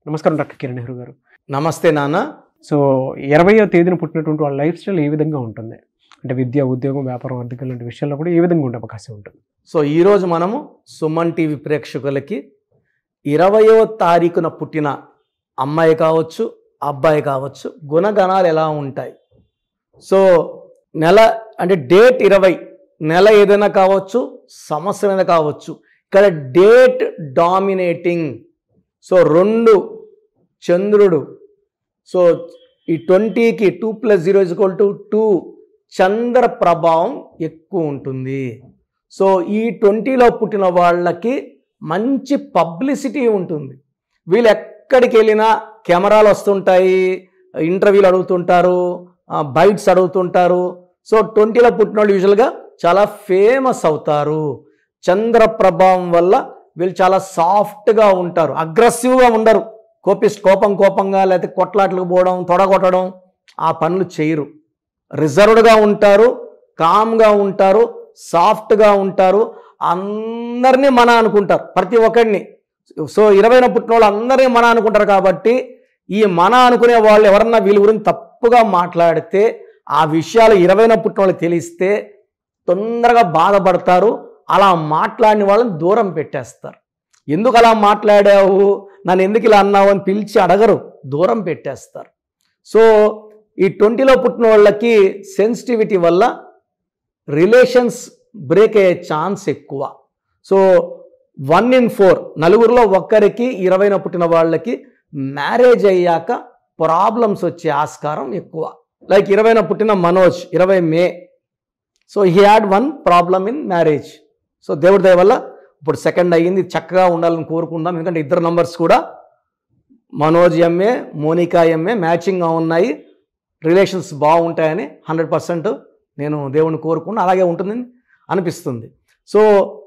నమస్కారం డాక్టర్ కిరణ్ నెహ్రూ గారు నమస్తే నాన్న సో ఇరవయో తేదీన పుట్టినటువంటి వాళ్ళ లైఫ్ స్టైల్ ఏ విధంగా ఉంటుంది అంటే విద్య ఉద్యోగం వ్యాపారం ఆర్థిక లాంటి విషయాల్లో కూడా ఏ విధంగా ఉండే అవకాశం ఉంటుంది సో ఈరోజు మనము సుమన్ టీవీ ప్రేక్షకులకి ఇరవయో తారీఖున పుట్టిన అమ్మాయి కావచ్చు అబ్బాయి కావచ్చు గుణగణాలు ఎలా ఉంటాయి సో నెల అంటే డేట్ ఇరవై నెల ఏదైనా కావచ్చు సంవత్సరం ఏదైనా కావచ్చు ఇక్కడ డేట్ డామినేటింగ్ సో రెండు చంద్రుడు సో ఈ ట్వంటీకి two plus zero is equal to two చంద్ర ప్రభావం ఎక్కువ ఉంటుంది సో ఈ ట్వంటీలో పుట్టిన వాళ్ళకి మంచి పబ్లిసిటీ ఉంటుంది వీళ్ళు ఎక్కడికి వెళ్ళినా కెమెరాలు వస్తుంటాయి ఇంటర్వ్యూలు అడుగుతుంటారు బైట్స్ అడుగుతుంటారు సో ట్వంటీలో పుట్టిన వాళ్ళు యూజువల్గా చాలా ఫేమస్ అవుతారు చంద్ర ప్రభావం వల్ల వీళ్ళు చాలా సాఫ్ట్గా ఉంటారు అగ్రెసివ్గా ఉండరు కోపిస్ట్ కోపం కోపంగా లేకపోతే కొట్లాట్లకు పోవడం తొడగొట్టడం ఆ పనులు చేయరు రిజర్వ్డ్గా ఉంటారు కామ్గా ఉంటారు సాఫ్ట్గా ఉంటారు అందరినీ మన అనుకుంటారు ప్రతి ఒక్కడిని సో ఇరవైన పుట్టిన వాళ్ళు అందరినీ మన అనుకుంటారు కాబట్టి ఈ మన అనుకునే వాళ్ళు ఎవరన్నా వీళ్ళ గురించి తప్పుగా మాట్లాడితే ఆ విషయాలు ఇరవైన పుట్టిన వాళ్ళకి తెలిస్తే తొందరగా బాధపడతారు అలా మాట్లాడిన వాళ్ళని దూరం పెట్టేస్తారు ఎందుకు అలా మాట్లాడావు నన్ను ఎందుకు ఇలా అన్నావు అని పిలిచి అడగరు దూరం పెట్టేస్తారు సో ఈ ట్వంటీలో పుట్టిన వాళ్ళకి సెన్సిటివిటీ వల్ల రిలేషన్స్ బ్రేక్ అయ్యే ఛాన్స్ ఎక్కువ సో వన్ ఇన్ ఫోర్ నలుగురిలో ఒక్కరికి ఇరవైన పుట్టిన వాళ్ళకి మ్యారేజ్ అయ్యాక ప్రాబ్లమ్స్ వచ్చే ఆస్కారం ఎక్కువ లైక్ ఇరవైన పుట్టిన మనోజ్ ఇరవై May so he had one problem in marriage so దేవుడి దయ వల్ల ఇప్పుడు సెకండ్ అయ్యింది చక్కగా ఉండాలని కోరుకుందాం ఎందుకంటే ఇద్దరు నంబర్స్ కూడా మనోజ్ ఎంఏ మోనికా ఎంఏ మ్యాచింగ్గా ఉన్నాయి రిలేషన్స్ బాగుంటాయని హండ్రెడ్ పర్సెంట్ నేను దేవుణ్ణి కోరుకున్నా అలాగే ఉంటుందని అనిపిస్తుంది సో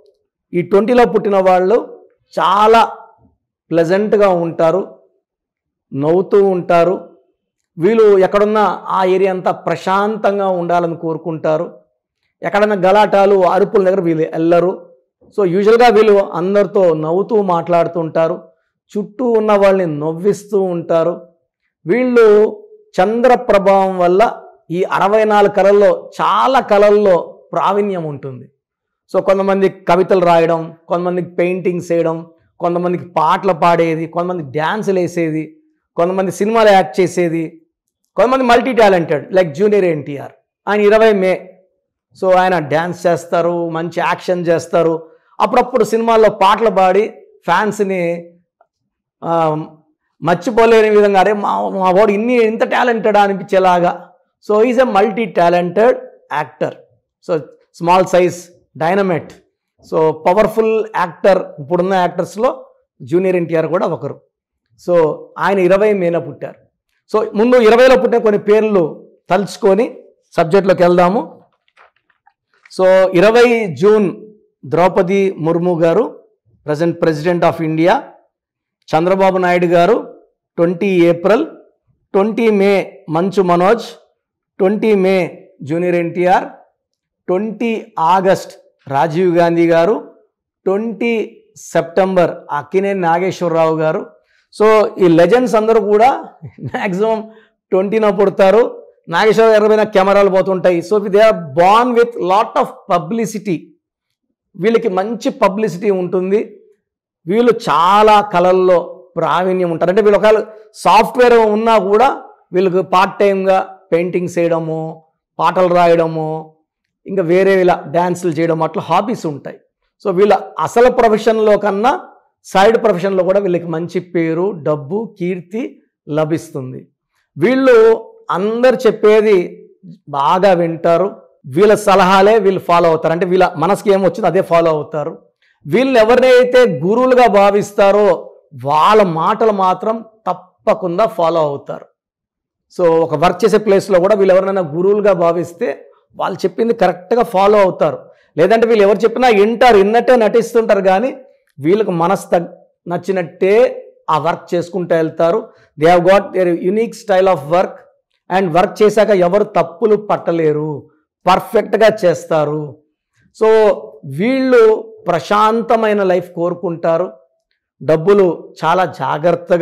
ఈ ట్వంటీలో పుట్టిన వాళ్ళు చాలా ప్లెజెంట్గా ఉంటారు నవ్వుతూ ఉంటారు వీళ్ళు ఎక్కడున్నా ఆ ఏరియా అంతా ప్రశాంతంగా ఉండాలని కోరుకుంటారు ఎక్కడైనా గలాటాలు అరుపుల దగ్గర వీళ్ళు వెళ్ళరు సో యూజువల్గా వీళ్ళు అందరితో నవ్వుతూ మాట్లాడుతూ ఉంటారు చుట్టూ ఉన్న వాళ్ళని నవ్విస్తూ ఉంటారు వీళ్ళు చంద్ర ప్రభావం వల్ల ఈ అరవై నాలుగు కళల్లో చాలా కళల్లో ప్రావీణ్యం ఉంటుంది సో కొంతమంది కవితలు రాయడం కొంతమందికి పెయింటింగ్స్ వేయడం కొంతమందికి పాటలు పాడేది కొంతమంది డ్యాన్సులు వేసేది కొంతమంది సినిమాలు యాక్ట్ చేసేది కొంతమంది multi talented like junior NTR ఆయన ఇరవై మే సో ఆయన డ్యాన్స్ చేస్తారు మంచి యాక్షన్ చేస్తారు అప్పుడప్పుడు సినిమాల్లో పాటలు పాడి ఫ్యాన్స్ని ఆ, మర్చిపోలేని విధంగా అరే మా మా వాడు ఇన్ని ఇంత టాలెంటెడా అనిపించేలాగా so is a multi talented actor so small size dynamite so powerful actor ఇప్పుడున్న యాక్టర్స్లో జూనియర్ ఎన్టీఆర్ కూడా ఒకరు సో ఆయన ఇరవై మేన పుట్టారు సో ముందు ఇరవైలో పుట్టిన కొన్ని పేర్లు తలుచుకొని సబ్జెక్ట్లోకి వెళ్దాము సో ఇరవై June Draupadi Murmu garu present president of India Chandrababu Naidu garu twenty April twenty May Manchu Manoj twenty May junior NTR twenty August Rajiv Gandhi garu twenty September Akkineni Nageswararao గారు సో ఈ లెజెండ్స్ అందరూ కూడా మ్యాక్సిమం ట్వంటీన పుడతారు నాగేశ్వరరావు గారి పైన కెమెరాలు పోతుంటాయి so they are born with lot of publicity వీళ్ళకి మంచి పబ్లిసిటీ ఉంటుంది వీళ్ళు చాలా కళల్లో ప్రావీణ్యం ఉంటారు అంటే వీళ్ళు ఒకవేళ సాఫ్ట్వేర్ ఉన్నా కూడా వీళ్ళకి పార్ట్ టైంగా పెయింటింగ్స్ వేయడము పాటలు రాయడము ఇంకా వేరే ఇలా డ్యాన్సులు చేయడం అట్లా హాబీస్ ఉంటాయి సో వీళ్ళ అసలు ప్రొఫెషన్లో కన్నా సైడ్ ప్రొఫెషన్లో కూడా వీళ్ళకి మంచి పేరు డబ్బు కీర్తి లభిస్తుంది వీళ్ళు అందరు చెప్పేది బాగా వింటారు వీళ్ళ సలహాలే వీళ్ళు ఫాలో అవుతారు అంటే వీళ్ళ మనసుకి ఏం వచ్చిందో అదే ఫాలో అవుతారు వీళ్ళు ఎవరినైతే గురువులుగా భావిస్తారో వాళ్ళ మాటలు మాత్రం తప్పకుండా ఫాలో అవుతారు సో ఒక వర్క్ చేసే ప్లేస్లో కూడా వీళ్ళు ఎవరినైనా గురువులుగా భావిస్తే వాళ్ళు చెప్పింది కరెక్ట్గా ఫాలో అవుతారు లేదంటే వీళ్ళు ఎవరు చెప్పినా వింటారు విన్నట్టే నటిస్తుంటారు కానీ వీళ్ళకి మనసు తగ్ నచ్చినట్టే ఆ వర్క్ చేసుకుంటూ వెళ్తారు they have got their unique style of work and work చేశాక ఎవరు తప్పులు పట్టలేరు పర్ఫెక్ట్గా చేస్తారు సో వీళ్ళు ప్రశాంతమైన లైఫ్ కోరుకుంటారు డబ్బులు చాలా జాగ్రత్తగా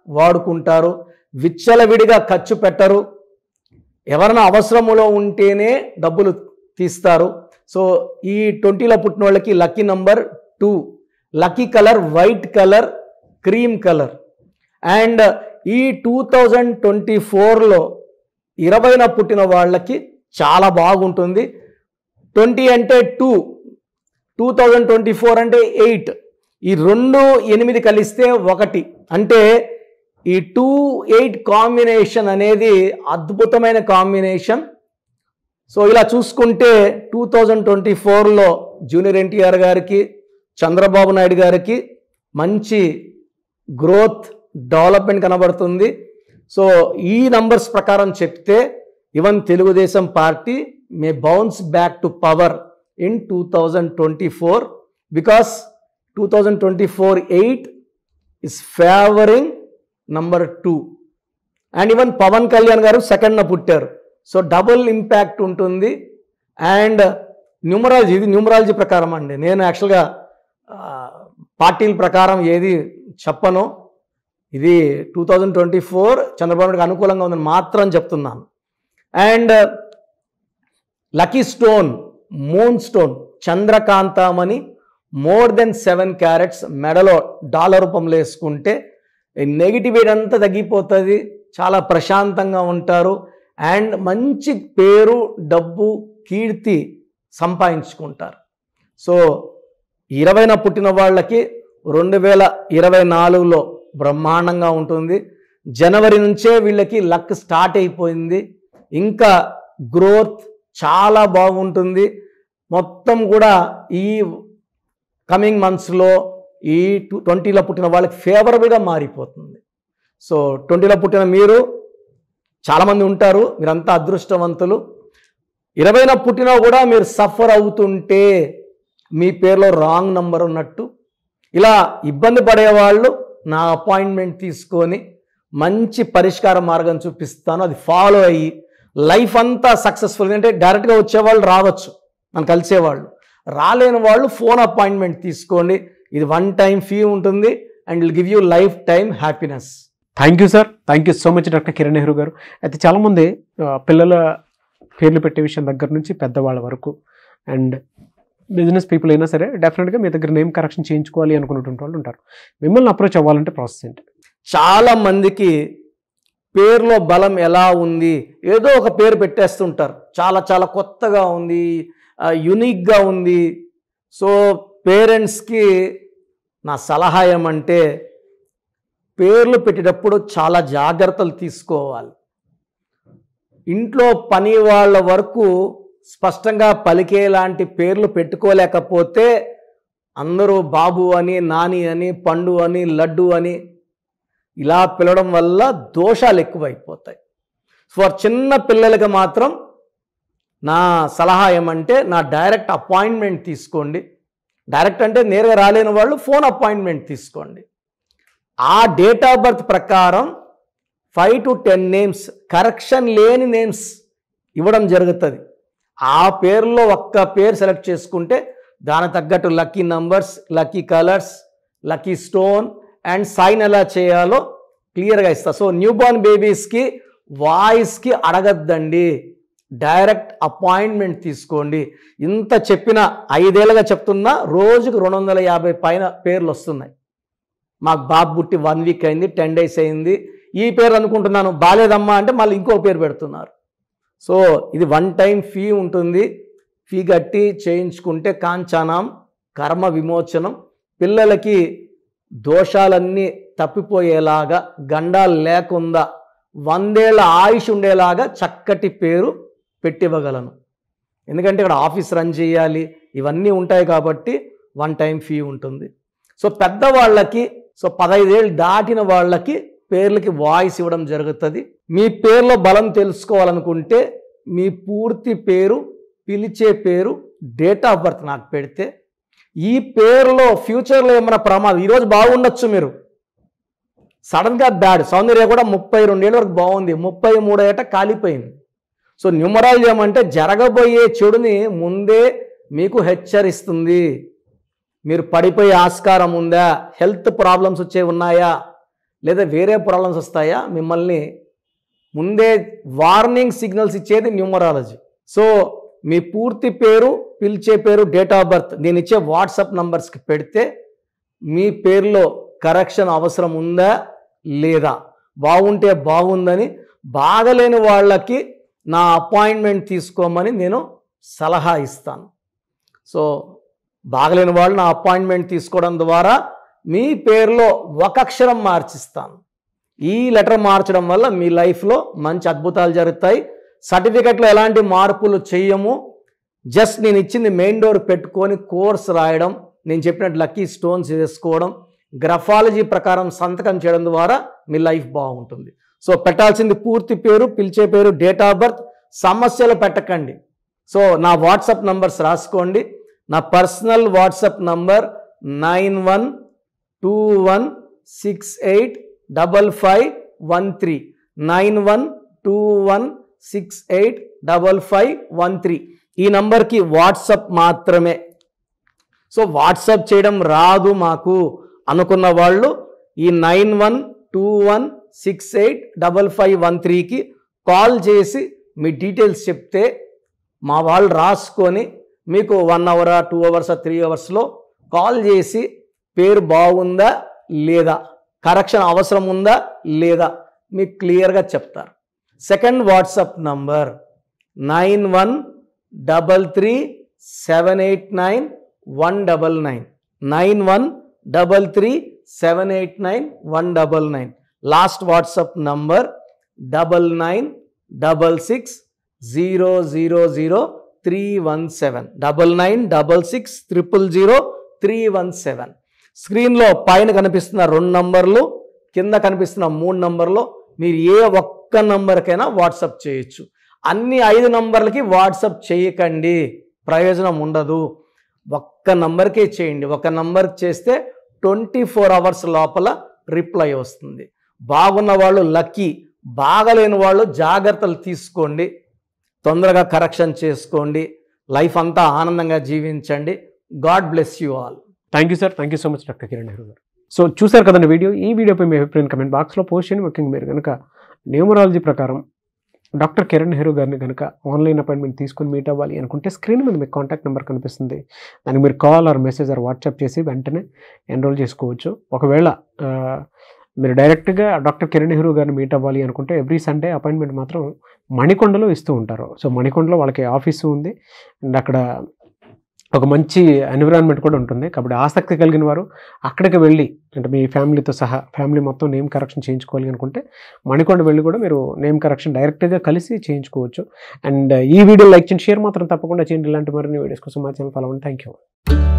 వాడుకుంటారు విచ్చలవిడిగా ఖర్చు పెట్టరు ఎవరైనా అవసరములో ఉంటేనే డబ్బులు తీస్తారు సో ఈ ట్వంటీలో పుట్టిన వాళ్ళకి lucky number two lucky colour white colour cream colour and ఈ టూ థౌజండ్ ట్వంటీ ఫోర్లో ఇరవైన పుట్టిన వాళ్ళకి చాలా బాగుంటుంది ట్వంటీ అంటే two two thousand twenty four అంటే ఎయిట్ ఈ రెండు ఎనిమిది కలిస్తే ఒకటి అంటే ఈ టూ ఎయిట్ కాంబినేషన్ అనేది అద్భుతమైన కాంబినేషన్ సో ఇలా చూసుకుంటే టూ థౌజండ్ ట్వంటీ ఫోర్లో జూనియర్ ఎన్టీఆర్ గారికి చంద్రబాబు నాయుడు గారికి మంచి గ్రోత్ డెవలప్మెంట్ కనబడుతుంది సో ఈ నంబర్స్ ప్రకారం చెప్తే even Telugu Desam party may bounce back to power in two thousand twenty four because two thousand twenty four eight is favouring number two and even Pavan Kalyan garu సెకండ్న పుట్టారు సో డబుల్ ఇంపాక్ట్ ఉంటుంది and numerology ఇది numerology ప్రకారం అండి నేను యాక్చువల్గా పార్టీల ప్రకారం ఏది చెప్పను ఇది two thousand twenty four Chandrababu నాయుడుకి అనుకూలంగా ఉందని మాత్రం చెప్తున్నాను and lucky stone moon stone చంద్రకాంతమని మోర్ దెన్ సెవెన్ క్యారెట్స్ మెడలో డాలర్ రూపంలో వేసుకుంటే నెగిటివిటీ అంతా తగ్గిపోతుంది చాలా ప్రశాంతంగా ఉంటారు అండ్ మంచి పేరు డబ్బు కీర్తి సంపాదించుకుంటారు సో ఇరవైన పుట్టిన వాళ్ళకి రెండు వేల ఇరవై నాలుగులో బ్రహ్మాండంగా ఉంటుంది జనవరి నుంచే వీళ్ళకి లక్ స్టార్ట్ అయిపోయింది ఇంకా గ్రోత్ చాలా బాగుంటుంది మొత్తం కూడా ఈ కమింగ్ మంత్స్లో ఈ టూ ట్వంటీలో పుట్టిన వాళ్ళకి ఫేవరబుల్గా మారిపోతుంది సో ట్వంటీలో పుట్టిన మీరు చాలామంది ఉంటారు మీరంతా అదృష్టవంతులు ఇరవైన పుట్టినా కూడా మీరు సఫర్ అవుతుంటే మీ పేరులో రాంగ్ నంబర్ ఉన్నట్టు ఇలా ఇబ్బంది పడేవాళ్ళు నా అపాయింట్మెంట్ తీసుకొని మంచి పరిష్కార మార్గం చూపిస్తాను అది ఫాలో అయ్యి లైఫ్ అంతా సక్సెస్ఫుల్ అంటే డైరెక్ట్గా వచ్చేవాళ్ళు రావచ్చు మనం కలిసేవాళ్ళు రాలేని వాళ్ళు ఫోన్ అపాయింట్మెంట్ తీసుకోండి ఇది వన్ టైం ఫీ ఉంటుంది and will give you life time happiness thank you sir thank you so much doctor Kiran Nehru garu అయితే చాలామంది ఆ, పిల్లల పేర్లు పెట్టే విషయం దగ్గర నుంచి పెద్దవాళ్ళ వరకు అండ్ బిజినెస్ పీపుల్ అయినా సరే డెఫినెట్గా మీ దగ్గర నేమ్ కరెక్షన్ చేయించుకోవాలి అనుకున్నటువంటి వాళ్ళు ఉంటారు మిమ్మల్ని అప్రోచ్ అవ్వాలంటే ప్రాసెస్ ఏంటి చాలా మందికి పేరులో బలం ఎలా ఉంది ఏదో ఒక పేరు పెట్టేస్తుంటారు చాలా చాలా కొత్తగా ఉంది యునిక్గా ఉంది సో పేరెంట్స్కి నా సలహా ఏమంటే పేర్లు పెట్టేటప్పుడు చాలా జాగ్రత్తలు తీసుకోవాలి ఇంట్లో పని వాళ్ళ వరకు స్పష్టంగా పలికేలాంటి పేర్లు పెట్టుకోలేకపోతే అందరూ బాబు అని నాని అని పండు అని లడ్డు అని ఇలా పిలవడం వల్ల దోషాలు ఎక్కువైపోతాయి ఫర్ చిన్న పిల్లలకి మాత్రం నా సలహా ఏమంటే నా డైరెక్ట్ అపాయింట్మెంట్ తీసుకోండి డైరెక్ట్ అంటే నేరుగా రాలేని వాళ్ళు ఫోన్ అపాయింట్మెంట్ తీసుకోండి ఆ డేట్ ఆఫ్ బర్త్ ప్రకారం five to ten names correction లేని నేమ్స్ ఇవ్వడం జరుగుతుంది ఆ పేరులో ఒక్క పేరు సెలెక్ట్ చేసుకుంటే దాని తగ్గట్టు lucky numbers lucky colours lucky stone and sign ఎలా చేయాలో క్లియర్గా ఇస్తా సో న్యూ బోర్న్ బేబీస్కి వాయిస్కి అడగద్దండి డైరెక్ట్ అపాయింట్మెంట్ తీసుకోండి ఇంత చెప్పిన ఐదేళ్ళగా చెప్తున్నా రోజుకు రెండు వందల యాభై పైన పేర్లు వస్తున్నాయి మాకు బాబు పుట్టి వన్ వీక్ అయింది టెన్ డేస్ అయింది ఈ పేరు అనుకుంటున్నాను బాలేదమ్మా అంటే మళ్ళీ ఇంకో పేరు పెడుతున్నారు సో ఇది వన్ టైం ఫీ ఉంటుంది ఫీ కట్టి చేయించుకుంటే కాంచానం కర్మ విమోచనం పిల్లలకి దోషాలన్నీ తప్పిపోయేలాగా గండాలు లేకుండా వందేళ్ల ఆయుష్ ఉండేలాగా చక్కటి పేరు పెట్టివ్వగలను ఎందుకంటే ఇక్కడ ఆఫీస్ రన్ చేయాలి ఇవన్నీ ఉంటాయి కాబట్టి వన్ టైం ఫీ ఉంటుంది సో పెద్దవాళ్ళకి సో పదైదేళ్ళు దాటిన వాళ్ళకి పేర్లకి వాయిస్ ఇవ్వడం జరుగుతుంది మీ పేర్లో బలం తెలుసుకోవాలనుకుంటే మీ పూర్తి పేరు పిలిచే పేరు డేట్ ఆఫ్ బర్త్ నాకు పెడితే ఈ పేరులో ఫ్యూచర్లో ఏమైనా ప్రమాదం ఈరోజు బాగుండొచ్చు మీరు సడన్గా బ్యాడ్ సౌందర్య కూడా ముప్పై రెండేళ్ళ వరకు బాగుంది ముప్పై మూడో ఏట కాలిపోయింది సో న్యూమరాలజీ ఏమంటే జరగబోయే చెడుని ముందే మీకు హెచ్చరిస్తుంది మీరు పడిపోయే ఆస్కారం ఉందా హెల్త్ ప్రాబ్లమ్స్ వచ్చే ఉన్నాయా లేదా వేరే ప్రాబ్లమ్స్ వస్తాయా మిమ్మల్ని ముందే వార్నింగ్ సిగ్నల్స్ ఇచ్చేది న్యూమరాలజీ సో మీ పూర్తి పేరు పిలిచే పేరు డేట్ ఆఫ్ బర్త్ నేను ఇచ్చే వాట్సాప్ నంబర్స్కి పెడితే మీ పేరులో కరెక్షన్ అవసరం ఉందా లేదా బాగుంటే బాగుందని బాగలేని వాళ్ళకి నా అపాయింట్మెంట్ తీసుకోమని నేను సలహా ఇస్తాను సో బాగలేని వాళ్ళు నా అపాయింట్మెంట్ తీసుకోవడం ద్వారా మీ పేరులో ఒక అక్షరం మార్చిస్తాను ఈ లెటర్ మార్చడం వల్ల మీ లైఫ్లో మంచి అద్భుతాలు జరుగుతాయి సర్టిఫికెట్లో ఎలాంటి మార్పులు చెయ్యము జస్ట్ నేను ఇచ్చింది మెయిన్ డోర్ పెట్టుకొని కోర్స్ రాయడం నేను చెప్పినట్టు లక్కీ స్టోన్స్ వేసుకోవడం గ్రఫాలజీ ప్రకారం సంతకం చేయడం ద్వారా మీ లైఫ్ బాగుంటుంది సో పెట్టాల్సింది పూర్తి పేరు పిలిచే పేరు డేట్ ఆఫ్ బర్త్ సమస్యలు పెట్టకండి సో నా వాట్సాప్ నంబర్స్ రాసుకోండి నా personal WhatsApp number nine one two one six eight double five one three nine one two one six eight double five one three ఈ నంబర్కి వాట్సప్ మాత్రమే సో వాట్సప్ చేయడం రాదు మాకు అనుకున్న వాళ్ళు ఈ nine one two one six eight double five one త్రీకి కాల్ చేసి మీ డీటెయిల్స్ చెప్తే మా వాళ్ళు రాసుకొని మీకు వన్ అవరా టూ అవర్స్ త్రీ అవర్స్లో కాల్ చేసి పేరు బాగుందా లేదా కరెక్షన్ అవసరం ఉందా లేదా మీకు క్లియర్గా చెప్తారు second WhatsApp number nine one double three seven eight nine one double nine nine one double three seven eight nine one double nine last WhatsApp number double nine double six zero zero zero three one seven double nine double six triple zero three one seven స్క్రీన్లో పైన కనిపిస్తున్న రెండు నంబర్లు కింద కనిపిస్తున్న మూడు నంబర్లో మీరు ఏ ఒక్క నంబర్కైనా వాట్సప్ చేయొచ్చు అన్ని ఐదు నంబర్లకి వాట్సప్ చేయకండి ప్రయోజనం ఉండదు ఒక్క నంబర్కే చేయండి ఒక నంబర్కి చేస్తే ట్వంటీ ఫోర్ అవర్స్ లోపల రిప్లై వస్తుంది బాగున్న వాళ్ళు లక్కీ బాగలేని వాళ్ళు జాగ్రత్తలు తీసుకోండి తొందరగా కరెక్షన్ చేసుకోండి లైఫ్ అంతా ఆనందంగా జీవించండి God bless you all thank you sir thank you so much doctor Kiran Nehru garu so చూసారు కదండి వీడియో ఈ వీడియోపై మీ అభిప్రాయం కమెంట్ బాక్స్లో పోస్ట్ చేయండి ముఖ్యంగా మీరు కనుక న్యూమరాలజీ ప్రకారం డాక్టర్ కిరణ్ నెహ్రూ గారిని కనుక ఆన్లైన్ అపాయింట్మెంట్ తీసుకుని మీట్ అవ్వాలి అనుకుంటే స్క్రీన్ మీద మీకు కాంటాక్ట్ నెంబర్ కనిపిస్తుంది దానికి మీరు call or message or WhatsApp చేసి వెంటనే ఎన్రోల్ చేసుకోవచ్చు ఒకవేళ ఆ, మీరు డైరెక్ట్గా డాక్టర్ కిరణ్ నెహ్రూ గారిని మీట్ అవ్వాలి అనుకుంటే ఎవ్రీ సండే అపాయింట్మెంట్ మాత్రం మణికొండలో ఇస్తూ ఉంటారు సో మణికొండలో వాళ్ళకి ఆఫీసు ఉంది అండ్ అక్కడ ఒక మంచి ఎన్విరాన్మెంట్ కూడా ఉంటుంది కాబట్టి ఆసక్తి కలిగిన వారు అక్కడికి వెళ్ళి అంటే మీ ఫ్యామిలీతో సహా ఫ్యామిలీ మొత్తం నేమ్ కరెక్షన్ చేయించుకోవాలి అనుకుంటే మణికొండ వెళ్ళి కూడా మీరు నేమ్ కరెక్షన్ డైరెక్ట్గా కలిసి చేయించుకోవచ్చు అండ్ ఈ వీడియో లైక్ చేయండి షేర్ మాత్రం తప్పకుండా చేయండి ఇలాంటి మరిన్ని వీడియోస్ కోసం మా ఛానల్ ఫాలో అవ్వండి థ్యాంక్ యూ